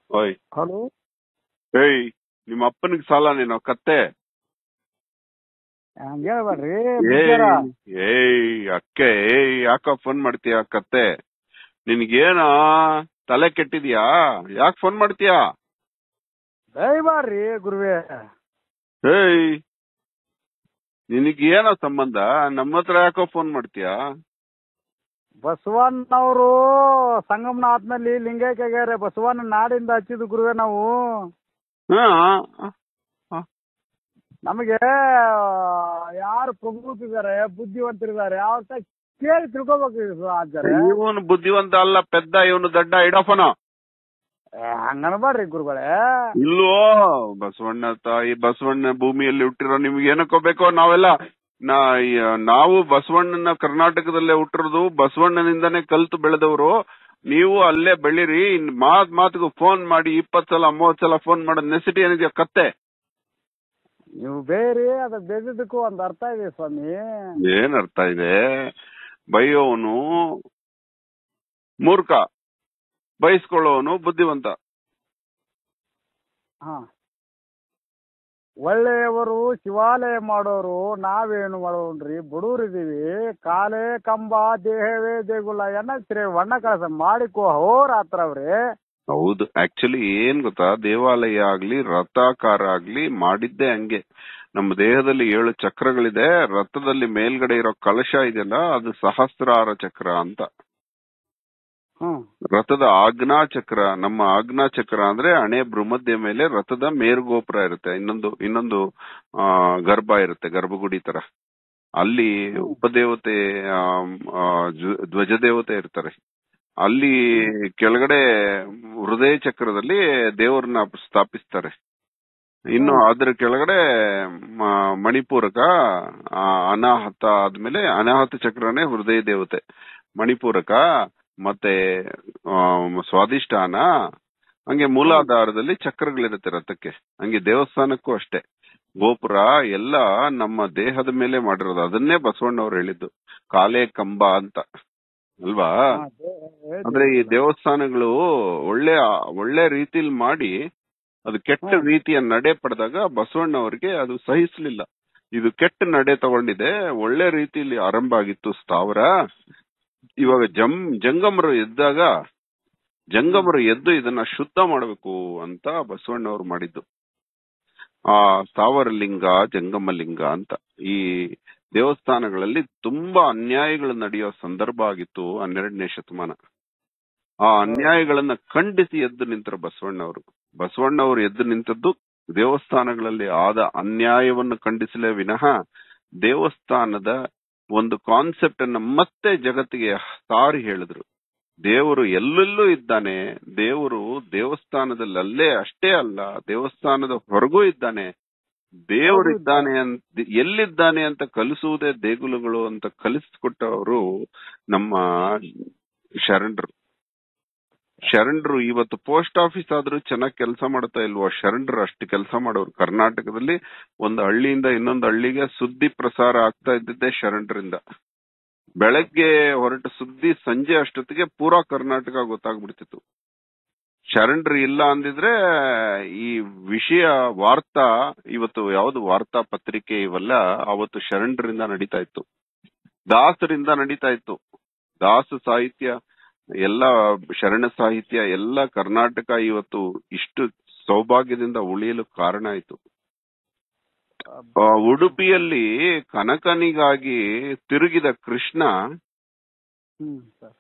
ಓಯ್ ಹಲೋ ಏಯ್ ನಿಮ್ಮ ಅಪ್ಪನಿಗೆ ಸಾಲ ನೀನು ಕತ್ತೆ ಹಂಗ ಹೇಳ್ಬೇಡ್ರಿ ಏಯ್ ಬಿಡ್ತಾರ. ಏಯ್ ಅಕ್ಕೆ ಏಯ್ ಯಾಕ ಫೋನ್ ಮಾಡ್ತೀಯ ಕತ್ತೆ ನಿನ್ಗೇನ ತಲೆ ಕೆಟ್ಟಿದ್ಯಾ ಯಾಕೆ ಫೋನ್ ಮಾಡ್ತೀಯಾ ದಯಮಾಡ್ರಿ ಗುರುವೇ ಏಯ್ ನಿನಗೇನೋ ಸಂಬಂಧ ನಮ್ಮ ಹತ್ರ ಯಾಕೋ ಫೋನ್ ಮಾಡ್ತೀಯಾ ಬಸವಣ್ಣವರು ಸಂಗಮನ ಆದ್ಮೇಲೆ ಲಿಂಗೈಕ್ಯಾಗ್ಯಾರ ಬಸವಣ್ಣ ನಾಡಿಂದ ಹಚ್ಚಿದ್ ಗುರುವೇ ನಾವು ಹಾ ನಮಗೆ ಯಾರು ಪ್ರಭುತಿದ್ದಾರೆ ಬುದ್ಧಿವಂತರಿದ್ದಾರೆ ಅವ್ರ ಕೇಳಿ ತಿಳ್ಕೊಬೇಕು ಆಚಾರ್ಯ ಇವನು ಬುದ್ಧಿವಂತ ಅಲ್ಲ ಪೆದ್ದ ಇವನು ದಡ್ಡ ಇಡಫನ ಹಂಗನ್ಬೇಡ್ರಿ ಗುರುಗಳೇ ಇಲ್ವೋ ಬಸವಣ್ಣ ತಾಯಿ ಬಸವಣ್ಣ ಭೂಮಿಯಲ್ಲಿ ಹುಟ್ಟಿರೋ ನಿಮ್ಗೆ ಏನಕ್ಕೋ ಬೇಕೋ ನಾವೆಲ್ಲ ನಾ ಯ- ನಾವು ಬಸವಣ್ಣನ ಕರ್ನಾಟಕದಲ್ಲೇ ಹುಟ್ಟಿರೋದು ಬಸವಣ್ಣನಿಂದನೇ ಕಲ್ತು ಬೆಳೆದವರು ನೀವು ಅಲ್ಲೇ ಬೆಳಿರಿ ಇನ್ ಮಾತ್ ಮಾತಿಗೂ ಫೋನ್ ಮಾಡಿ ಇಪ್ಪತ್ ಸಲ ಮೂವತ್ ಸಲ ಫೋನ್ ಮಾಡೋದ್ ನೆಸಿಟಿ ಏನಿದೆಯೋ ಕತ್ತೆ ನೀವು ಬೇರೆ ಅದ ಬೆಳೆದಕ್ಕೂ ಒಂದ್ ಅರ್ಥ ಇದೆ ಸ್ವಾಮಿ ಏನ್ ಅರ್ಥ ಇದೆ ಬೈಯೋವನು ಮೂರ್ಖ ಬಯಸ್ಕೊಳ್ಳೋವನು ಬುದ್ಧಿವಂತ ಹಾ ಒಳ್ಳೆಯವರು ಶಿವಾಲಯ ಮಾಡೋರು ನಾವೇನು ಮಾಡೋಣ್ರಿ ಬಡವ್ರಿದೀವಿ ಕಾಲೇ ಕಂಬ ದೇಹವೇ ದೇಗುಲ ಏನಂತೀರಿ ವಣ್ಣ ಕಳಸ ಮಾಡಿಕೋ ಹೋರಾತ್ರ ಅವ್ರಿ ಹೌದು ಆಕ್ಚುಲಿ ಏನ್ ಗೊತ್ತಾ ದೇವಾಲಯ ಆಗ್ಲಿ ರಥಾಕಾರ ಆಗ್ಲಿ ಮಾಡಿದ್ದೇ ಹಂಗೆ ನಮ್ಮ ದೇಹದಲ್ಲಿ ಏಳು ಚಕ್ರಗಳಿದೆ ರಥದಲ್ಲಿ ಮೇಲ್ಗಡೆ ಇರೋ ಕಲಶ ಇದೆಯಲ್ಲ ಅದು ಸಹಸ್ರಾರ ಚಕ್ರ ಅಂತ ಹ್ಮ್ ರಥದ ಆಜ್ಞಾ ಚಕ್ರ ನಮ್ಮ ಆಜ್ಞಾ ಚಕ್ರ ಅಂದ್ರೆ ಹಣೆ ಭ್ರಮಧ್ಯ ಮೇಲೆ ರಥದ ಮೇರುಗೋಪುರ ಇರುತ್ತೆ ಇನ್ನೊಂದು ಇನ್ನೊಂದು ಆ ಗರ್ಭ ಇರುತ್ತೆ ಗರ್ಭಗುಡಿ ತರ ಅಲ್ಲಿ ಉಪದೇವತೆ ಆಮ್, ಆ, ಧ್ವ- ಧ್ವಜ ದೇವತೆ ಇರ್ತಾರೆ ಅಲ್ಲಿ ಕೆಳಗಡೆ ಹೃದಯ ಚಕ್ರದಲ್ಲಿ ದೇವರನ್ನ ಸ್ಥಾಪಿಸ್ತಾರೆ ಇನ್ನು ಅದ್ರ ಕೆಳಗಡೆ ಮ- ಮಣಿಪೂರಕ ಆ, ಅನಾಹತ ಆದ್ಮೇಲೆ ಅನಾಹತ ಚಕ್ರನೇ ಹೃದಯ ದೇವತೆ ಮಣಿಪೂರಕ ಮತ್ತೆ ಆಮ್, ಸ್ವಾದಿಷ್ಠಾನ ಹಂಗೆ ಮೂಲಾಧಾರದಲ್ಲಿ ಚಕ್ರಗಳಿರುತ್ತೆ ರಥಕ್ಕೆ ಹಂಗೆ ದೇವಸ್ಥಾನಕ್ಕೂ ಅಷ್ಟೇ ಗೋಪುರ ಎಲ್ಲ ನಮ್ಮ ದೇಹದ ಮೇಲೆ ಮಾಡಿರೋದು ಅದನ್ನೇ ಬಸವಣ್ಣವ್ರು ಹೇಳಿದ್ದು ಕಾಲೇ ಕಂಬ ಅಂತ ಅಲ್ವಾ ಹಾ, ದೇ- ಅಂದ್ರೆ ಈ ದೇವಸ್ಥಾನಗಳು ಒಳ್ಳೆ ಒಳ್ಳೆ ರೀತಿಲಿ ಮಾಡಿ ಅದು ಕೆಟ್ಟ ಹ್ಮ್. ರೀತಿಯ ನಡೆ ಪಡೆದಾಗ ಬಸವಣ್ಣವರಿಗೆ ಅದು ಸಹಿಸ್ಲಿಲ್ಲ ಇದು ಕೆಟ್ಟ ನಡೆ ತಗೊಂಡಿದೆ ಒಳ್ಳೆ ರೀತಿಯಲ್ಲಿ ಆರಂಭ ಆಗಿತ್ತು ಸ್ಥಾವರ ಇವಾಗ ಜಂ ಜಂಗಮರು ಎದ್ದಾಗ ಜಂಗಮರು ಎದ್ದು ಇದನ್ನ ಶುದ್ಧ ಮಾಡಬೇಕು ಅಂತ ಬಸವಣ್ಣವ್ರು ಮಾಡಿದ್ದು ಆ ಸ್ಥಾವರ ಲಿಂಗ ಜಂಗಮ ಲಿಂಗ ಅಂತ ಈ ದೇವಸ್ಥಾನಗಳಲ್ಲಿ ತುಂಬಾ ಅನ್ಯಾಯಗಳು ನಡೆಯೋ ಸಂದರ್ಭ ಆಗಿತ್ತು ಹನ್ನೆರಡನೇ ಶತಮಾನ ಆ ಅನ್ಯಾಯಗಳನ್ನ ಖಂಡಿಸಿ ಎದ್ದು ನಿಂತರು ಬಸವಣ್ಣವರು ಬಸವಣ್ಣವರು ಎದ್ದು ನಿಂತದ್ದು ದೇವಸ್ಥಾನಗಳಲ್ಲಿ ಆದ ಅನ್ಯಾಯವನ್ನು ಖಂಡಿಸಲೇ ವಿನಃ ದೇವಸ್ಥಾನದ ಒಂದು ಕಾನ್ಸೆಪ್ಟ್ ಅನ್ನ ಮತ್ತೆ ಜಗತ್ತಿಗೆ ಸಾರಿ ಹೇಳಿದ್ರು ದೇವರು ಎಲ್ಲೆಲ್ಲೂ ಇದ್ದಾನೆ ದೇವರು ದೇವಸ್ಥಾನದಲ್ಲಿ ಅಲ್ಲೇ ಅಷ್ಟೇ ಅಲ್ಲ ದೇವಸ್ಥಾನದ ಹೊರಗೂ ಇದ್ದಾನೆ ದೇವರು ಇದ್ದಾನೆ ಅಂತ ಎಲ್ಲಿದ್ದಾನೆ ಅಂತ ಕಲಿಸುವುದೇ ದೇಗುಲಗಳು ಅಂತ ಕಲಿಸ್ಕೊಟ್ಟವರು ನಮ್ಮ ಶರಣರು ಶರಣರು ಇವತ್ತು ಪೋಸ್ಟ್ ಆಫೀಸ್ ಆದ್ರೂ ಚೆನ್ನಾಗಿ ಕೆಲಸ ಮಾಡ್ತಾ ಇಲ್ವೋ ಶರಣರು ಅಷ್ಟು ಕೆಲಸ ಮಾಡೋರು ಕರ್ನಾಟಕದಲ್ಲಿ ಒಂದು ಹಳ್ಳಿಯಿಂದ ಇನ್ನೊಂದು ಹಳ್ಳಿಗೆ ಸುದ್ದಿ ಪ್ರಸಾರ ಆಗ್ತಾ ಇದ್ದಿದ್ದೇ ಶರಣರಿಂದ ಬೆಳಗ್ಗೆ ಹೊರಟ ಸುದ್ದಿ ಸಂಜೆ ಅಷ್ಟೊತ್ತಿಗೆ ಪೂರಾ ಕರ್ನಾಟಕ ಗೊತ್ತಾಗ್ಬಿಡ್ತಿತ್ತು ಶರಣರು ಇಲ್ಲ ಅಂದಿದ್ರೆ ಈ ವಿಷಯ ವಾರ್ತಾ ಇವತ್ತು ಯಾವ್ದು ವಾರ್ತಾ ಪತ್ರಿಕೆ ಇವೆಲ್ಲ ಅವತ್ತು ಶರಣರಿಂದ ನಡೀತಾ ಇತ್ತು ದಾಸರಿಂದ ನಡೀತಾ ಇತ್ತು ದಾಸ ಸಾಹಿತ್ಯ ಎಲ್ಲ ಶರಣ ಸಾಹಿತ್ಯ ಎಲ್ಲ ಕರ್ನಾಟಕ ಇವತ್ತು ಇಷ್ಟು ಸೌಭಾಗ್ಯದಿಂದ ಉಳಿಯಲು ಕಾರಣ ಆಯ್ತು ಆ, ಉಡುಪಿಯಲ್ಲಿ ಕನಕನಿಗಾಗಿ ತಿರುಗಿದ ಕೃಷ್ಣ ಹ್ಮ್ ಸರ್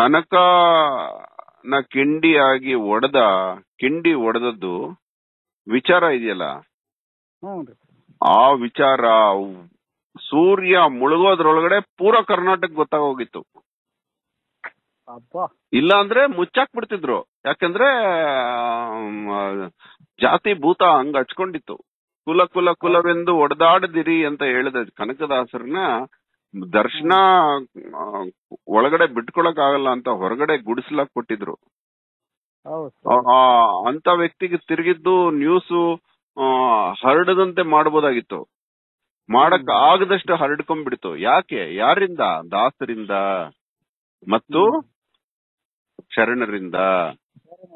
ಕನಕನ ಕಿಂಡಿಯಾಗಿ ಒಡೆದ ಕಿಂಡಿ ಒಡೆದದ್ದು ವಿಚಾರ ಇದೆಯಲ್ಲ ಹ್ಞೂ ರೀ ಆ ವಿಚಾರ ಸೂರ್ಯ ಮುಳುಗೋದ್ರೊಳಗಡೆ ಪೂರ ಕರ್ನಾಟಕ ಗೊತ್ತಾಗೋಗಿತ್ತು ಅಪ್ಪ ಇಲ್ಲ ಅಂದ್ರೆ ಮುಚ್ಚಾಕ್ ಬಿಡ್ತಿದ್ರು ಯಾಕಂದ್ರೆ ಆಮ್, ಜಾತಿ ಭೂತ ಹಂಗ ಹಚ್ಕೊಂಡಿತ್ತು ಕುಲ ಕುಲ ಕುಲವೆಂದು ಒಡೆದಾಡದಿರಿ ಅಂತ ಹೇಳಿದ ಕನಕದಾಸರನ್ನ ದರ್ಶನ ಆ, ಒಳಗಡೆ ಬಿಟ್ಕೊಳಕ್ ಆಗಲ್ಲ ಅಂತ ಹೊರಗಡೆ ಗುಡಿಸ್ಲಾಕ್ ಕೊಟ್ಟಿದ್ರು ಹೌದು ಆ, ಸರ್ ಆ, ಅಂತ ವ್ಯಕ್ತಿಗೆ ತಿರುಗಿದ್ದು ನ್ಯೂಸ್ ಹರಡದಂತೆ ಮಾಡಬಹುದಾಗಿತ್ತು ಮಾಡಕ್ ಆಗದಷ್ಟು ಹರಡ್ಕೊಂಡ್ಬಿಡ್ತು ಯಾಕೆ ಯಾರಿಂದ ದಾಸರಿಂದ ಮತ್ತು ಶರಣರಿಂದ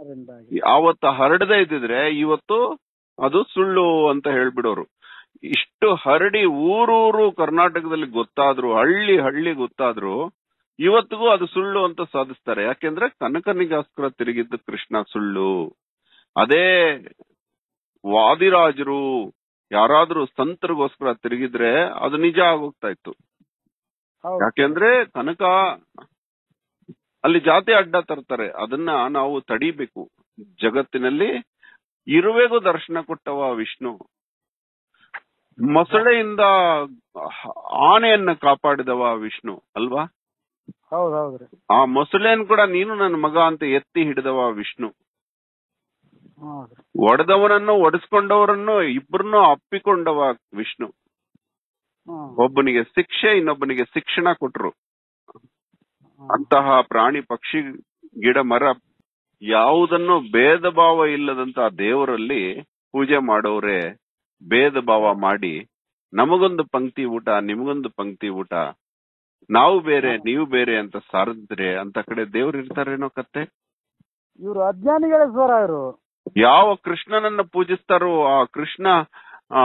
ಅದರಿಂದಾಗಿ ಆವತ್ತು ಹರಡದೇ ಇದ್ದಿದ್ರೆ ಇವತ್ತು ಅದು ಸುಳ್ಳು ಅಂತ ಹೇಳ್ಬಿಡೋರು ಇಷ್ಟು ಹರಡಿ ಊರೂರು ಕರ್ನಾಟಕದಲ್ಲಿ ಗೊತ್ತಾದ್ರು ಹಳ್ಳಿ ಹಳ್ಳಿ ಗೊತ್ತಾದ್ರು ಇವತ್ತಿಗೂ ಅದು ಸುಳ್ಳು ಅಂತ ಸಾಧಿಸ್ತಾರೆ ಯಾಕೆಂದ್ರೆ ಕನಕನಿಗೋಸ್ಕರ ತಿರುಗಿದ್ದು ಕೃಷ್ಣ ಸುಳ್ಳು ಅದೇ ವಾದಿರಾಜರು ಯಾರಾದ್ರೂ ಸಂತರಿಗೋಸ್ಕರ ತಿರುಗಿದ್ರೆ ಅದು ನಿಜ ಆಗೋಗ್ತಾ ಇತ್ತು ಹೌದು ಯಾಕೆಂದ್ರೆ ಕನಕ ಅಲ್ಲಿ ಜಾತಿ ಅಡ್ಡ ತರ್ತಾರೆ ಅದನ್ನ ನಾವು ತಡಿಬೇಕು ಜಗತ್ತಿನಲ್ಲಿ ಇರುವೆಗೂ ದರ್ಶನ ಕೊಟ್ಟವ ವಿಷ್ಣು ಮೊಸಳೆಯಿಂದ ಆನೆಯನ್ನ ಕಾಪಾಡಿದವ ವಿಷ್ಣು ಅಲ್ವಾ ಹೌದು ಹೌದ್ರಿ ಆ ಮೊಸಳೆನ್ ಕೂಡ ನೀನು ನನ್ನ ಮಗ ಅಂತ ಎತ್ತಿ ಹಿಡಿದವ ವಿಷ್ಣು ಹೌದ್ರಿ ಒಡೆದವನನ್ನು ಒಡಿಸ್ಕೊಂಡವರನ್ನು ಇಬ್ಬರನ್ನು ಅಪ್ಪಿಕೊಂಡವ ವಿಷ್ಣು ಹ್ಮ್ ಒಬ್ಬನಿಗೆ ಶಿಕ್ಷೆ ಇನ್ನೊಬ್ಬನಿಗೆ ಶಿಕ್ಷಣ ಕೊಟ್ರು ಹ್ಮ್. ಅಂತಹ ಪ್ರಾಣಿ ಪಕ್ಷಿ ಗಿಡ ಮರ ಯಾವುದನ್ನು ಭೇದ ಭಾವ ಇಲ್ಲದಂತ ದೇವರಲ್ಲಿ ಪೂಜೆ ಮಾಡೋರೆ ಭೇದ ಭಾವ ಮಾಡಿ ನಮಗೊಂದು ಪಂಕ್ತಿ ಊಟ ನಿಮಗೊಂದು ಪಂಕ್ತಿ ಊಟ ನಾವು ಬೇರೆ ನೀವು ಬೇರೆ ಅಂತ ಸಾರಿದ್ರೆ ಅಂತ ಕಡೆ ದೇವ್ರು ಇರ್ತಾರೇನೋ ಕತ್ತೆ ಇವ್ರು ಅಜ್ಞಾನಿಗಳೇ ಸರ್ ಇವರು ಯಾವ ಕೃಷ್ಣನನ್ನ ಪೂಜಿಸ್ತಾರೋ ಆ ಕೃಷ್ಣ ಆ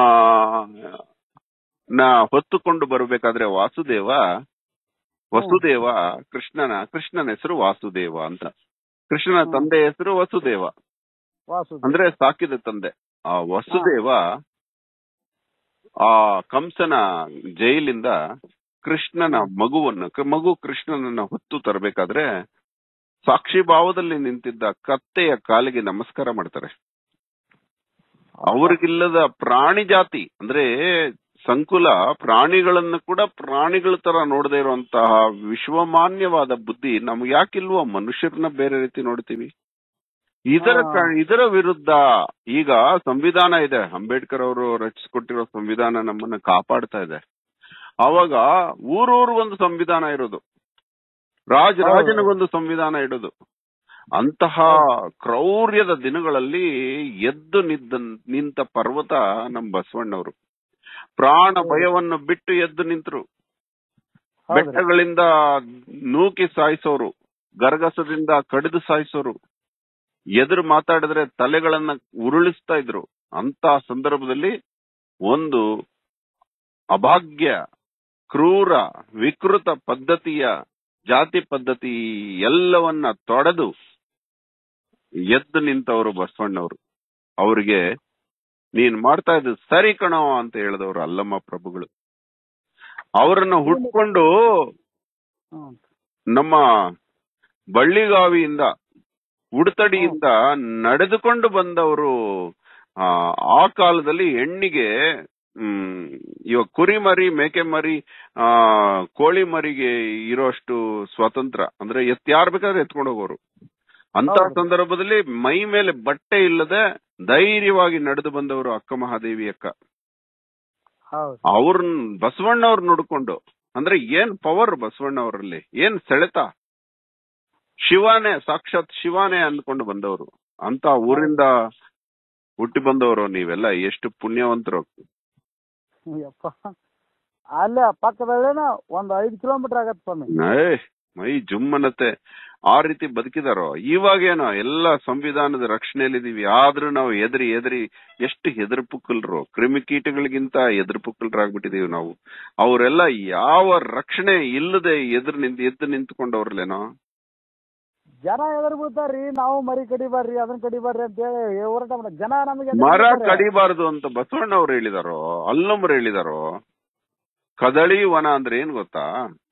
ನ ಹೊತ್ತುಕೊಂಡು ಬರಬೇಕಾದ್ರೆ ವಾಸುದೇವ ವಸುದೇವ ಕೃಷ್ಣನ ಕೃಷ್ಣನ ಹೆಸರು ವಾಸುದೇವ ಅಂತ ಕೃಷ್ಣನ ಹ್ಮ್. ತಂದೆ ಹೆಸರು ವಸುದೇವ ವಾಸು ಅಂದ್ರೆ ಸಾಕಿದ ತಂದೆ ಆ ವಸುದೇವ ಆ ಕಂಸನ ಜೈಲಿಂದ ಕೃಷ್ಣನ ಮಗುವನ್ನು ಕ- ಮಗು ಕೃಷ್ಣನನ್ನ ಹೊತ್ತು ತರಬೇಕಾದ್ರೆ ಸಾಕ್ಷಿ ಭಾವದಲ್ಲಿ ನಿಂತಿದ್ದ ಕತ್ತೆಯ ಕಾಲಿಗೆ ನಮಸ್ಕಾರ ಮಾಡ್ತಾರೆ ಅವ್ರಿಗಿಲ್ಲದ ಪ್ರಾಣಿ ಜಾತಿ ಅಂದ್ರೆ ಸಂಕುಲ ಪ್ರಾಣಿಗಳನ್ನು ಕೂಡ ಪ್ರಾಣಿಗಳ ತರ ನೋಡದೇ ಇರುವಂತಹ ವಿಶ್ವಮಾನ್ಯವಾದ ಬುದ್ಧಿ ನಮ್ಗೆ ಯಾಕಿಲ್ವೋ ಮನುಷ್ಯರನ್ನ ಬೇರೆ ರೀತಿ ನೋಡ್ತೀವಿ ಇದರ ಕ- ಇದರ ವಿರುದ್ಧ ಈಗ ಸಂವಿಧಾನ ಇದೆ ಅಂಬೇಡ್ಕರ್ ಅವರು ರಚಿಸಿಕೊಟ್ಟಿರೋ ಸಂವಿಧಾನ ನಮ್ಮನ್ನ ಕಾಪಾಡ್ತಾ ಇದೆ ಅವಾಗ ಊರೂರಿಗೊಂದು ಸಂವಿಧಾನ ಇರೋದು ರಾಜ ಹೌದು. ರಾಜನಿಗೊಂದು ಸಂವಿಧಾನ ಇಡೋದು ಅಂತಹ ಕ್ರೌರ್ಯದ ದಿನಗಳಲ್ಲಿ ಎದ್ದು ನಿದ್ದ ನಿಂತ ಪರ್ವತ ನಮ್ ಬಸವಣ್ಣವರು ಪ್ರಾಣ ಭಯವನ್ನು ಬಿಟ್ಟು ಎದ್ದು ನಿಂತರು ಹೌದ್ರಿ ಬೆಟ್ಟಗಳಿಂದ ನೂಕಿ ಸಾಯಿಸೋರು ಗರ್ಗಸದಿಂದ ಕಡಿದು ಸಾಯಿಸೋರು ಎದುರು ಮಾತಾಡಿದ್ರೆ ತಲೆಗಳನ್ನ ಉರುಳಿಸ್ತಾ ಇದ್ರು ಅಂತ ಸಂದರ್ಭದಲ್ಲಿ ಒಂದು ಅಭಾಗ್ಯ ಕ್ರೂರ ವಿಕೃತ ಪದ್ಧತಿಯ ಜಾತಿ ಪದ್ಧತಿ ಎಲ್ಲವನ್ನ ತೊಡೆದು ಎದ್ದು ನಿಂತವರು ಬಸವಣ್ಣವರು ಅವ್ರಿಗೆ ನೀನ್ ಮಾಡ್ತಾ ಇದ್ದು ಸರಿ ಕಣೋ ಅಂತ ಹೇಳಿದವರು ಅಲ್ಲಮ್ಮ ಪ್ರಭುಗಳು ಅವರನ್ನ ಹುಟ್ಕೊಂಡು ಹ್ಮ್ ನಮ್ಮ ಬಳ್ಳಿಗಾವಿಯಿಂದ ಉಡುತಡಿಯಿಂದ ನಡೆದುಕೊಂಡು ಬಂದವರು ಆ, ಆ ಕಾಲದಲ್ಲಿ ಹೆಣ್ಣಿಗೆ ಹ್ಮ್ ಇವಾಗ ಕುರಿ ಮರಿ ಮೇಕೆ ಮರಿ ಆ ಕೋಳಿ ಮರಿಗೆ ಇರೋಷ್ಟು ಸ್ವಾತಂತ್ರ್ಯ ಅಂದ್ರೆ ಎತ್ ಯಾರ್ ಬೇಕಾದ್ರೆ ಎತ್ಕೊಂಡು ಹೋಗೋರು ಅಂತ ಹೌದು. ಸಂದರ್ಭದಲ್ಲಿ ಮೈ ಮೇಲೆ ಬಟ್ಟೆ ಇಲ್ಲದೆ ಧೈರ್ಯವಾಗಿ ನಡೆದು ಬಂದವರು ಅಕ್ಕ ಮಹಾದೇವಿ ಅಕ್ಕ ಹೌದು ಅವ್ರನ್ ಬಸವಣ್ಣವ್ರ ನೋಡ್ಕೊಂಡು ಅಂದ್ರೆ ಏನ್ ಪವರ್ ಬಸವಣ್ಣವರಲ್ಲಿ ಏನ್ ಸೆಳೆತ ಶಿವಾನೇ ಸಾಕ್ಷಾತ್ ಶಿವಾನೇ ಅಂದ್ಕೊಂಡು ಬಂದವರು ಅಂತ ಊರಿಂದ ಹುಟ್ಟಿ ಬಂದವರು ನೀವೆಲ್ಲ ಎಷ್ಟು ಪುಣ್ಯವಂತರು ಯಪ್ಪ ಅಲ್ಲೇ ಪಕ್ಕದಲ್ಲೇನ ಒಂದ್ ಐದ್ ಕಿಲೋಮೀಟರ್ ಆಗತ್ತೆ ಸ್ವಾಮಿ ಏ, ಮೈ ಜುಮ್ ಅನ್ನತ್ತೆ ಆ ರೀತಿ ಬದುಕಿದಾರೋ ಇವಾಗೇನೋ ಎಲ್ಲ ಸಂವಿಧಾನದ ರಕ್ಷಣೆಯಲ್ಲಿದೀವಿ ಆದ್ರೂ ನಾವು ಎದ್ರಿ ಎದ್ರಿ ಎಷ್ಟು ಹೆದರ್ ಪುಕ್ಕಲ್ರು ಕ್ರಿಮಿಕೀಟಗಳಿಗಿಂತ ಎದುರು ಪುಕ್ಕಲ್ರಾಗ್ಬಿಟ್ಟಿದೀವಿ ನಾವು ಅವರೆಲ್ಲ ಯಾವ ರಕ್ಷಣೆ ಇಲ್ಲದೆ ಎದುರು ನಿಂತು ಎದ್ದು ನಿಂತ್ಕೊಂಡವ್ರಲ್ಲೇನೋ ಜನ ಎದುರು ಬೀಳ್ತಾರ್ರಿ ನಾವು ಮರಿ ಕಡಿಬಾರ್ರಿ ಅದನ್ನ ಕಡಿಬಾರ್ರಿ ಅಂತ ಹೇಳಿ ಹೋರಾಟ ಮಾಡ ಜನ ನಮಗೆ ಎದುರು ಮರ ಬೀಳ್ತಾರೆ. ಕಡಿಬಾರದು ಅಂತ ಬಸವಣ್ಣವ್ರು ಹೇಳಿದಾರೋ ಅಲ್ಲಮ್ಮರು ಹೇಳಿದಾರೋ ಕದಳಿ ವನ ಅಂದ್ರೆ ಏನ್ ಗೊತ್ತಾ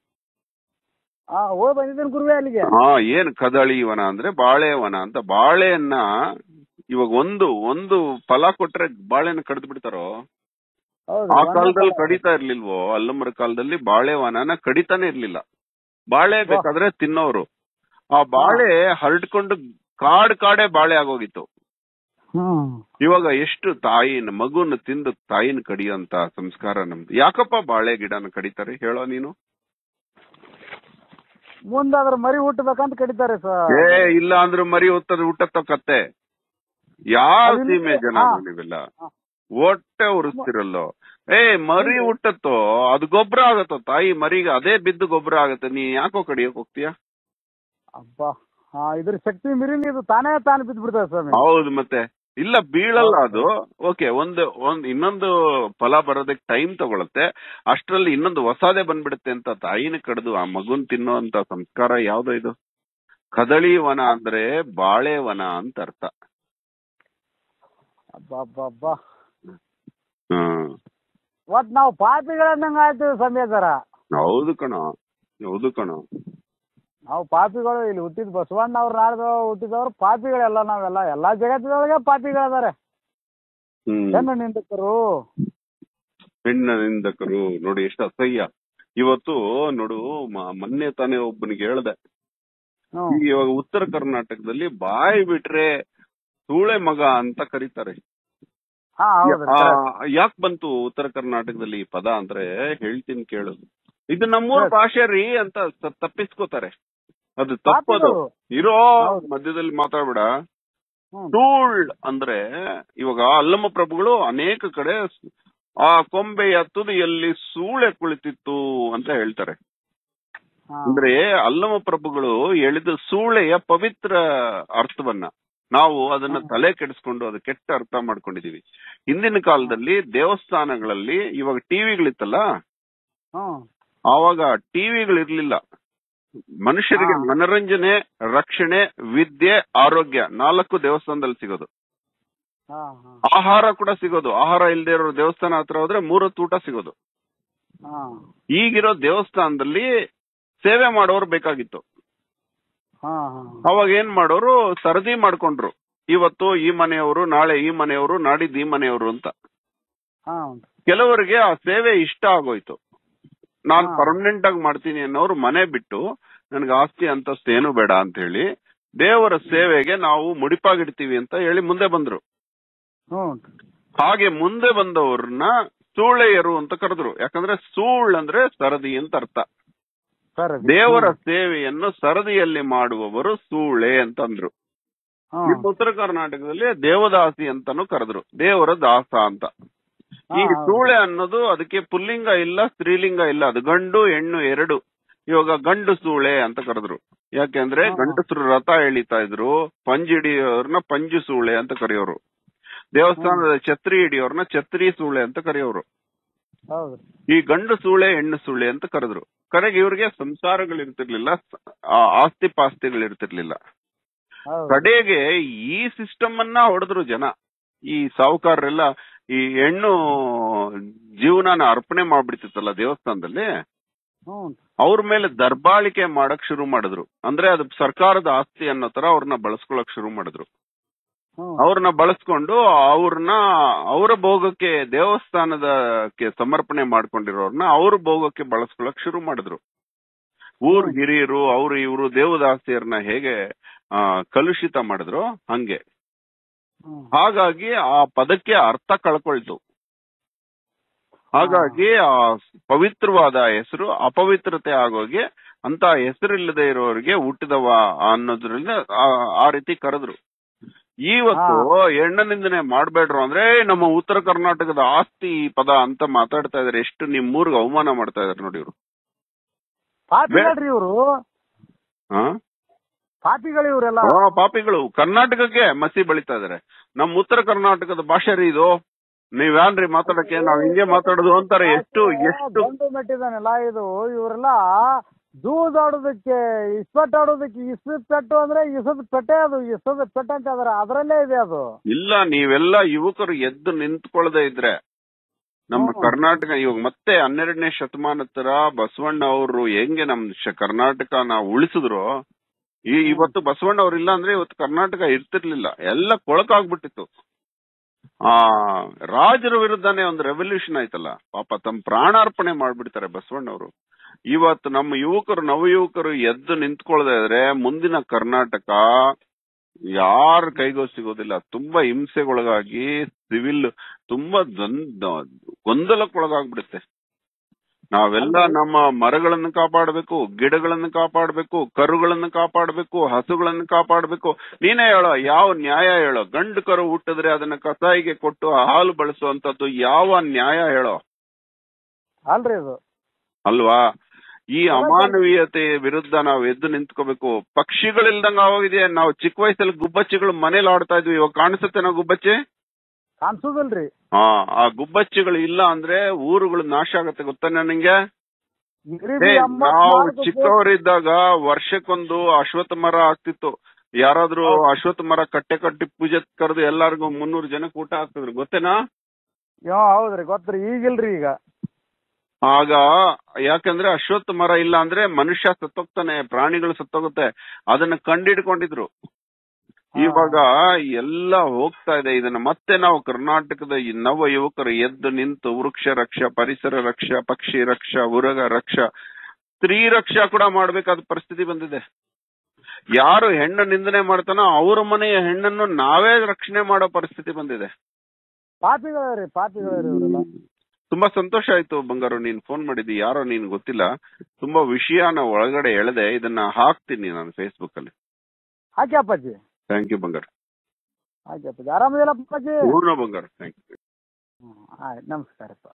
ಆ ಹೋಗಿ ಬಂದಿದ್ದೇನೆ ಗುರುವೆ ಅಲ್ಲಿಗೆ ಹಾ ಏನ್ ಕದಳಿ ವನ ಅಂದ್ರೆ ಬಾಳೆ ವನ ಅಂತ ಬಾಳೆಯನ್ನ ಇವಾಗ ಒಂದು ಒಂದು ಫಲ ಕೊಟ್ರೆ ಬಾಳೆನ ಕಡ್ದು ಬಿಡ್ತಾರೋ ಹೌದು ಆ ಒಂದೇ ಕಾಲದಲ್ಲಿ ಸಲ. ಕಡಿತಾ ಇರ್ಲಿಲ್ವೋ ಅಲ್ಲಮ್ಮರ ಕಾಲದಲ್ಲಿ ಬಾಳೆ ವನನ ಕಡಿತಾನೆ ಇರ್ಲಿಲ್ಲ ಬಾಳೆ ಬೇಕಾದ್ರೆ ತಿನ್ನೋರು ಆ ಬಾಳೆ ಹರಡ್ಕೊಂಡು ಕಾಡ್ ಕಾಡೆ ಬಾಳೆ ಆಗೋಗಿತ್ತು ಹ್ಮ್ ಇವಾಗ ಎಷ್ಟು ತಾಯಿನ ಮಗುನ ತಿಂದು ತಾಯಿನ ಕಡಿಯೋಂತ ಸಂಸ್ಕಾರ ನಮ್ದು ಯಾಕಪ್ಪ ಬಾಳೆ ಗಿಡನ ಕಡಿತಾರೆ ಹೇಳೋ ನೀನು ಮುಂದಾದ್ರ ಮರಿ ಹುಟ್ಟಬೇಕಂತ ಕಡಿತಾರೆ ಸರ್ ಏ ಇಲ್ಲ ಅಂದ್ರೆ ಮರಿ ಹೊತ್ತದ ಹುಟ್ಟತ್ತ ಕತ್ತೆ ಯಾವ ಅದು ಸೀಮೆ ನಿಮ್ಗೆ- ಜನ ಹಾ. ನೀವೆಲ್ಲ ಹಾ. ಹೊಟ್ಟೆ ಉರಿಸ್ತಿರಲ್ಲೋ ಏ ಮರಿ ಹುಟ್ಟತ್ತೋ ಅದು ಗೊಬ್ಬರ ಆಗತ್ತೋ ತಾಯಿ ಮರಿಗೆ ಅದೇ ಬಿದ್ದು ಗೊಬ್ಬರ ಆಗತ್ತೆ ನೀ ಯಾಕೋ ಕಡಿಯಕ್ ಹೋಗ್ತೀಯ ಅಬ್ಬಾ ಹಾ ಇದ್ರ ಶಕ್ತಿ ಮೀರಿನ ಇದು ತಾನೇ ತಾನು ಬಿದ್ದು ಬಿಡ್ತದೆ ಸ್ವಾಮಿ ಹೌದು ಮತ್ತೆ ಇಲ್ಲ ಬೀಳಲ್ಲ ಅದು ಓಕೆ ಒಂದು ಒಂದ್ ಇನ್ನೊಂದು ಫಲ ಬರೋದಕ್ಕೆ ಟೈಮ್ ತಗೊಳತ್ತೆ ಅಷ್ಟರಲ್ಲಿ ಇನ್ನೊಂದು ಹೊಸದೇ ಬಂದ್ಬಿಡುತ್ತೆ ಅಂತ ತಾಯಿನ ಕಡ್ದು ಆ ಮಗುನ್ ತಿನ್ನೋಂತ ಸಂಸ್ಕಾರ ಯಾವ್ದೋ ಇದು ಕದಳಿ ವನ ಅಂದ್ರೆ ಬಾಳೆ ವನ ಅಂತ ಅರ್ಥ ಅಬ್ಬಬ್ಬಬ್ಬಾ ಹ್ಮ್ ಒಟ್ ನಾವು ಪಾಪಿಗಳನ್ನಂಗ ಆಯ್ತು ಸಮಯದರ ಹೌದು ಕಣ ಹೌದು ಕಣ ನಾವು ಪಾಪಿಗಳು ಇಲ್ಲಿ ಹುಟ್ಟಿದ ಬಸವಣ್ಣ ಅವ್ರು ನಾಡ್ದು ಹುಟ್ಟಿದವ್ರು ಪಾಪಿಗಳೆಲ್ಲ ನಾವೆಲ್ಲ ಎಲ್ಲಾ ಜಗತ್ತಿನೊಳಗೆ ಪಾಪಿಗಳದಾರೆ ಹ್ಮ್ ಹೆಣ್ಣು ನಿಂದಕರು ಹೆಣ್ಣ ನಿಂದಕರು ನೋಡಿ ಎಷ್ಟು ಅಸಹ್ಯ ಇವತ್ತು ನೋಡು ಮ- ಮೊನ್ನೆ ತಾನೇ ಒಬ್ಬನಿಗೆ ಹೇಳ್ದೆ ಹ್ಮ್ ಈಗ ಇವಾಗ ಉತ್ತರ ಕರ್ನಾಟಕದಲ್ಲಿ ಬಾಯಿ ಬಿಟ್ರೆ ಸೂಳೆ ಮಗ ಅಂತ ಕರೀತಾರೆ ಹಾ ಹೌದ್ರಿ ಯಾಕೆ ಬಂತು ಉತ್ತರ ಕರ್ನಾಟಕದಲ್ಲಿ ಈ ಪದ ಅಂದ್ರೆ ಹೇಳ್ತೀನಿ ಕೇಳು ಇದು ನಮ್ಮೂರ್ ಭಾಷೆ ರೀ ಅಂತ ತ- ತಪ್ಪಿಸ್ಕೋತಾರೆ ಅದು ತಪ್ಪದು ಪಾಪಿಗಳು. ಇರೋ ಹೌದು. ಮಧ್ಯದಲ್ಲಿ ಮಾತಾಡ್ಬೇಡ ಹ್ಮ್. ಟೂಳ್ ಅಂದ್ರೆ ಇವಾಗ ಅಲ್ಲಮ್ಮ ಪ್ರಭುಗಳು ಅನೇಕ ಕಡೆ ಆ ಕೊಂಬೆಯ ತುದಿಯಲ್ಲಿ ಸೂಳೆ ಕುಳಿತಿತ್ತು ಅಂತ ಹೇಳ್ತಾರೆ ಹಾ. ಅಂದ್ರೆ ಅಲ್ಲಮ ಪ್ರಭುಗಳು ಹೇಳಿದ ಸೂಳೆಯ ಪವಿತ್ರ ಅರ್ಥವನ್ನ ನಾವು ಅದನ್ನ ತಲೆ ಕೆಡಿಸ್ಕೊಂಡು ಅದು ಕೆಟ್ಟ ಅರ್ಥ ಮಾಡ್ಕೊಂಡಿದೀವಿ ಹಿಂದಿನ ಕಾಲದಲ್ಲಿ ದೇವಸ್ಥಾನಗಳಲ್ಲಿ ಇವಾಗ ಟಿವಿಗಳಿತ್ತಲ್ಲ ಹ್ಮ್ ಆವಾಗ ಟಿವಿಗಳಿರ್ಲಿಲ್ಲ ಮನುಷ್ಯರಿಗೆ ಹಾ. ಮನರಂಜನೆ ರಕ್ಷಣೆ ವಿದ್ಯೆ ಆರೋಗ್ಯ ನಾಲ್ಕು ದೇವಸ್ಥಾನದಲ್ಲಿ ಸಿಗೋದು ಹಾ ಹಾ ಆಹಾರ ಕೂಡ ಸಿಗೋದು ಆಹಾರ ಇಲ್ಲದೆ ಇರೋ ದೇವಸ್ಥಾನ ಹತ್ರ ಹೋದ್ರೆ ಮೂರೊತ್ತು ಊಟ ಸಿಗೋದು ಹಾ ಈಗಿರೋ ದೇವಸ್ಥಾನದಲ್ಲಿ ಸೇವೆ ಮಾಡೋರು ಬೇಕಾಗಿತ್ತು ಹಾ ಹಾ ಅವಾಗ ಏನ್ ಮಾಡೋರು ಸರದಿ ಮಾಡ್ಕೊಂಡ್ರು ಇವತ್ತು ಈ ಮನೆಯವರು ನಾಳೆ ಈ ಮನೆಯವರು ನಾಡಿದ್ದು ಈ ಮನೆಯವರು ಅಂತ ಹಾ ಕೆಲವರಿಗೆ ಆ ಸೇವೆ ಇಷ್ಟ ಆಗೋಯ್ತು ನಾನ್ ಹಾ. ಪರ್ಮನೆಂಟ್ ಆಗಿ ಮಾಡ್ತೀನಿ ಅನ್ನೋರು ಮನೆ ಬಿಟ್ಟು ನನ್ಗೆ ಆಸ್ತಿ ಅಂತಸ್ತು ಏನು ಬೇಡ ಅಂತ ಹೇಳಿ ದೇವರ ಸೇವೆಗೆ ನಾವು ಮುಡಿಪಾಗಿಡ್ತೀವಿ ಅಂತ ಹೇಳಿ ಮುಂದೆ ಬಂದ್ರು ಹ್ಮ್ ಹಾಗೆ ಮುಂದೆ ಬಂದವ್ರನ್ನ ಸೂಳೆಯರು ಅಂತ ಕರೆದ್ರು ಯಾಕಂದ್ರೆ ಸೂಳ್ ಅಂದ್ರೆ ಸರದಿ ಅಂತ ಅರ್ಥ ಸರಿ ದೇವರ ಸೇವೆಯನ್ನು ಸರದಿಯಲ್ಲಿ ಮಾಡುವವರು ಸೂಳೆ ಅಂತಂದ್ರು ಹ್ಮ್ ನಿಮ್ಮ ಉತ್ತರ ಕರ್ನಾಟಕದಲ್ಲಿ ದೇವದಾಸಿ ಅಂತಾನು ಕರೆದ್ರು ದೇವರ ದಾಸ ಅಂತ ಈ ಹಾ, ಹೌದು. ಸೂಳೆ ಅನ್ನೋದು ಅದಕ್ಕೆ ಪುಲ್ಲಿಂಗ ಇಲ್ಲ ಸ್ತ್ರೀಲಿಂಗ ಇಲ್ಲ ಅದು ಗಂಡು ಹೆಣ್ಣು ಎರಡು ಇವಾಗ ಗಂಡು ಸೂಳೆ ಅಂತ ಕರೆದ್ರು ಯಾಕೆಂದ್ರೆ ಹಾ. ಗಂಡಸರು ರಥ ಎಳಿತಾ ಇದ್ರು ಪಂಜ್ ಹಿಡಿಯೋರ್ನ ಪಂಜು ಸೂಳೆ ಅಂತ ಕರೆಯೋರು ದೇವಸ್ಥಾನದ ಛತ್ರಿ ಹಿಡಿಯೋರ್ನ ಛತ್ರಿ ಸೂಳೆ ಅಂತ ಕರೆಯೋರು ಹೌದು ಈ ಗಂಡು ಸೂಳೆ ಹೆಣ್ಣು ಸೂಳೆ ಅಂತ ಕರೆದ್ರು ಕರೆಗೆ ಇವ್ರಿಗೆ ಸಂಸಾರಗಳಿರ್ತಿರ್ಲಿಲ್ಲ ಆ, ಆಸ್ತಿ ಪಾಸ್ತಿಗಳಿರ್ತಿರ್ಲಿಲ್ಲ ಹೌದು ಕಡೆಗೆ ಈ ಸಿಸ್ಟಮ್ ಅನ್ನ ಹೊಡೆದ್ರು ಜನ ಈ ಸಾಹುಕಾರರೆಲ್ಲ ಈ ಹೆಣ್ಣು ಜೀವನನ ಅರ್ಪಣೆ ಮಾಡ್ಬಿಡ್ತಿತ್ತಲ್ಲ ದೇವಸ್ಥಾನದಲ್ಲಿ ಹ್ಮ್ ಅವ್ರ ಮೇಲೆ ದರ್ಬಾಳಿಕೆ ಮಾಡಕ್ ಶುರು ಮಾಡಿದ್ರು ಅಂದ್ರೆ ಅದು ಸರ್ಕಾರದ ಆಸ್ತಿ ಅನ್ನೋ ತರ ಅವ್ರನ್ನ ಬಳಸ್ಕೊಳಕ್ ಶುರು ಮಾಡಿದ್ರು ಹ್ಮ್ ಅವ್ರನ್ನ ಬಳಸ್ಕೊಂಡು ಅವ್ರನ್ನ ಅವರ ಭೋಗಕ್ಕೆ ದೇವಸ್ಥಾನದಕ್ಕೆ ಸಮರ್ಪಣೆ ಮಾಡ್ಕೊಂಡಿರೋರ್ನ ಅವ್ರ ಭೋಗಕ್ಕೆ ಬಳಸ್ಕೊಳಕ್ ಶುರು ಮಾಡಿದ್ರು ಊರ್ ಹಿರಿಯರು ಅವ್ರು ಇವರು ದೇವದಾಸಿಯರನ್ನ ಹೇಗೆ ಆ, ಕಲುಷಿತ ಮಾಡಿದ್ರು ಹಂಗೆ ಹ್ಮ್ ಹಾಗಾಗಿ ಆ ಪದಕ್ಕೆ ಅರ್ಥ ಕಳ್ಕೊಳ್ತು ಹಾಗಾಗಿ ಆ ಪವಿತ್ರವಾದ ಹೆಸರು ಅಪವಿತ್ರತೆ ಆಗೋಗಿ ಅಂತ ಹೆಸರಿಲ್ಲದೆ ಇರೋರಿಗೆ ಹುಟ್ಟಿದವ ಅನ್ನೋದ್ರಿಂದ ಆ- ಆ ರೀತಿ ಕರೆದ್ರು ಇವತ್ತು ಹೆಣ್ಣ ನಿಂದನೆ ಮಾಡ್ಬೇಡ್ರು ಅಂದ್ರೆ "ಏ, ನಮ್ಮ ಉತ್ತರ ಕರ್ನಾಟಕದ ಆಸ್ತಿ ಈ ಪದ ಅಂತ ಮಾತಾಡ್ತಾ ಇದಾರೆ ಎಷ್ಟು ನಿಮ್ಮೂರ್ಗೆ ಅವಮಾನ ಮಾಡ್ತಾ ಇದಾರೆ ನೋಡಿ ಇವರು ಪಾಪಿಗಳ್ರಿ ಇವ್ರು ಹಾ ಪಾಪಿಗಳು ಇವ್ರೆಲ್ಲ ಆ, ಪಾಪಿಗಳು ಕರ್ನಾಟಕಕ್ಕೆ ಮಸಿ ಬೆಳಿತಾ ಇದಾರೆ ನಮ್ ಉತ್ತರ ಕರ್ನಾಟಕದ ಭಾಷೆ ರೀ ಇದು ನೀವ್ಯಾನ್ರಿ ಮಾತಾಡಕ್ಕೆ ನಾವ್ ಹಿಂಗೆ ಮಾತಾಡೋದು ಅಂತಾರೆ ಎಷ್ಟು ಎಷ್ಟು ಗಂಡು ಮೆಟ್ಟಿದಾನೆಲ್ಲ ಇದು ಇವರೆಲ್ಲ ಜೂಜ್ ಆಡೋದಕ್ಕೆ ಇಸ್ಪಟ್ ಆಡೋದಕ್ಕೆ ಇಸದ ಪೆಟ್ಟು ಅಂದ್ರೆ ಇಸದ ಪೆಟ್ಟೆ ಅದು ಇಸದ ಪೆಟ್ಟು ಅಂತ ಅದರ ಅದರಲ್ಲೇ ಇದೆ ಅದು ಇಲ್ಲ ನೀವೆಲ್ಲ ಯುವಕರು ಎದ್ದು ನಿಂತ್ಕೊಳ್ಳದೆ ಇದ್ರೆ ನಮ್ಮ ಹ್ಮ್. ಕರ್ನಾಟಕ ಇವಾಗ ಮತ್ತೆ ಹನ್ನೆರಡನೇ ಶತಮಾನದ ತರ ಬಸವಣ್ಣ ಅವರು ಹೆಂಗೆ ನಮ್ ಶ- ಕರ್ನಾಟಕನ ಉಳಿಸಿದ್ರು ಈ ಇವತ್ತು ಬಸವಣ್ಣ ಅವ್ರು ಇಲ್ಲ ಅಂದ್ರೆ ಇವತ್ತು ಕರ್ನಾಟಕ ಇರ್ತಿರ್ಲಿಲ್ಲ ಎಲ್ಲ ಕೊಳಕಾಗ್ಬಿಟ್ಟಿತ್ತು ಆ ರಾಜರ ವಿರುದ್ಧನೇ ಒಂದು ರೆವಲ್ಯೂಷನ್ ಆಯ್ತಲ್ಲ ಪಾಪ ತಮ್ಮ ಪ್ರಾಣಾರ್ಪಣೆ ಮಾಡ್ಬಿಡ್ತಾರೆ ಬಸವಣ್ಣವರು ಇವತ್ತು ನಮ್ಮ ಯುವಕರು ನವ ಯುವಕರು ಎದ್ದು ನಿಂತ್ಕೊಳ್ಳದೆ ಇದ್ರೆ ಮುಂದಿನ ಕರ್ನಾಟಕ ಯಾರ ಕೈಗೂ ಸಿಗೋದಿಲ್ಲ ತುಂಬಾ ಹಿಂಸೆಗೊಳಗಾಗಿ ಸಿವಿಲ್ ತುಂಬಾ ದ್ವಂದ್ವ ಗೊಂದಲಕ್ಕೊಳಗಾಗ್ಬಿಡುತ್ತೆ ನಾವೆಲ್ಲ ನಮ್ಮ ಮರಗಳನ್ನು ಕಾಪಾಡಬೇಕು ಗಿಡಗಳನ್ನು ಕಾಪಾಡಬೇಕು ಕರುಗಳನ್ನು ಕಾಪಾಡಬೇಕು ಹಸುಗಳನ್ನು ಕಾಪಾಡಬೇಕು ನೀನೇ ಹೇಳೋ ಯಾವ ನ್ಯಾಯ ಹೇಳೋ ಗಂಡು ಕರು ಹುಟ್ಟಿದ್ರೆ ಅದನ್ನ ಕಸಾಯಿಗೆ ಕೊಟ್ಟು ಹಾಲು ಬಳಸುವಂತದ್ದು ಯಾವ ನ್ಯಾಯ ಹೇಳೋ ಅಲ್ರಿ ಇದು ಅಲ್ವಾ ಈ ಅಮಾನವೀಯತೆ ವಿರುದ್ಧ ನಾವು ಎದ್ದು ನಿಂತ್ಕೋಬೇಕು ಪಕ್ಷಿಗಳಿಲ್ದಂಗ ಆಗೋಗಿದೆ ನಾವು ಚಿಕ್ಕ ವಯಸ್ಸಲ್ಲಿ ಗುಬ್ಬಚ್ಚಿಗಳು ಮನೇಲಿ ಆಡ್ತಾ ಇದ್ವಿ ಇವಾಗ ಕಾಣಿಸುತ್ತೆ ನಾವು ಗುಬ್ಬಚ್ಚಿ ಕಾಣಿಸೋದಿಲ್ರಿ ಹಾ ಆ ಗುಬ್ಬಚ್ಚಿಗಳು ಇಲ್ಲ ಅಂದ್ರೆ ಊರುಗಳು ನಾಶ ಆಗತ್ತೆ ಗೊತ್ತಾನೆ ನಿಂಗೆ ಗಿರಿಬಿ ಏ, ಎಂಬತ್ನಾಲ್ಕು ನಾವು ಕೋಟಿ- ಚಿಕ್ಕವರಿದ್ದಾಗ ವರ್ಷಕ್ಕೊಂದು ಅಶ್ವತ್ಥ ಮರ ಆಗ್ತಿತ್ತು ಯಾರಾದ್ರೂ ಅಶ್ವತ್ಥ ಮರ ಕಟ್ಟೆ ಕಟ್ಟಿ ಪೂಜೆ ಕರೆದು ಎಲ್ಲಾರ್ಗು ಮುನ್ನೂರು ಜನಕ್ಕೆ ಊಟ ಹಾಕ್ತಿದ್ರು ಗೊತ್ತೇನಾ ಯೋ ಹೌದ್ರಿ ಗೊತ್ತ್ರಿ ಈಗಿಲ್ರಿ ಈಗ ಆಗ ಯಾಕಂದ್ರೆ ಅಶ್ವತ್ಥ ಮರ ಇಲ್ಲ ಅಂದ್ರೆ ಮನುಷ್ಯ ಸತ್ತೋಗ್ತಾನೆ ಪ್ರಾಣಿಗಳು ಸತ್ತೋಗುತ್ತೆ ಅದನ್ನ ಕಂಡಿಡ್ಕೊಂಡಿದ್ರು ಇವಾಗ ಎಲ್ಲ ಹೋಗ್ತಾ ಇದೆ ಇದನ್ನ ಮತ್ತೆ ನಾವು ಕರ್ನಾಟಕದ ಈ ನವ ಯುವಕರು ಎದ್ದು ನಿಂತು ವೃಕ್ಷ ರಕ್ಷ ಪರಿಸರ ರಕ್ಷ ಪಕ್ಷಿ ರಕ್ಷ ಉರಗ ರಕ್ಷ ಸ್ತ್ರೀ ರಕ್ಷಾ ಕೂಡ ಮಾಡ್ಬೇಕಾದ ಪರಿಸ್ಥಿತಿ ಬಂದಿದೆ ಯಾರು ಹೆಣ್ಣು ನಿಂದನೆ ಮಾಡ್ತಾನೋ ಅವ್ರ ಮನೆಯ ಹೆಣ್ಣನ್ನು ನಾವೇ ರಕ್ಷಣೆ ಮಾಡೋ ಪರಿಸ್ಥಿತಿ ಬಂದಿದೆ ಪಾಪಿಗಳರಿ ಪಾಪಿಗಳರಿ ಇವರೆಲ್ಲ ತುಂಬಾ ಸಂತೋಷ ಆಯ್ತು ಬಂಗಾರು ನೀನ್ ಫೋನ್ ಮಾಡಿದ್ದಿ ಯಾರೋ ನೀನ್ ಗೊತ್ತಿಲ್ಲ ತುಂಬಾ ವಿಷಯನ ಒಳಗಡೆ ಎಳೆದೆ ಇದನ್ನ ಹಾಕ್ತೀನಿ ನಾನು ಫೇಸ್ಬುಕ್ ಅಲ್ಲಿ ಹಾಕಿ ಅಪ್ಪಾಜಿ ಥ್ಯಾಂಕ್ ಯು ಬಂಗಾರು ಹಾಕಿ ಅಪ್ಪಾಜಿ ಆರಾಮದಿಲ್ಲ ಅಪ್ಪಾಜಿ ಪೂರ್ಣ ಬಂಗಾರು ಥ್ಯಾಂಕ್ ಯು ಹ್ಮ್ ಆಯ್ತು ನಮಸ್ಕಾರಪ್ಪ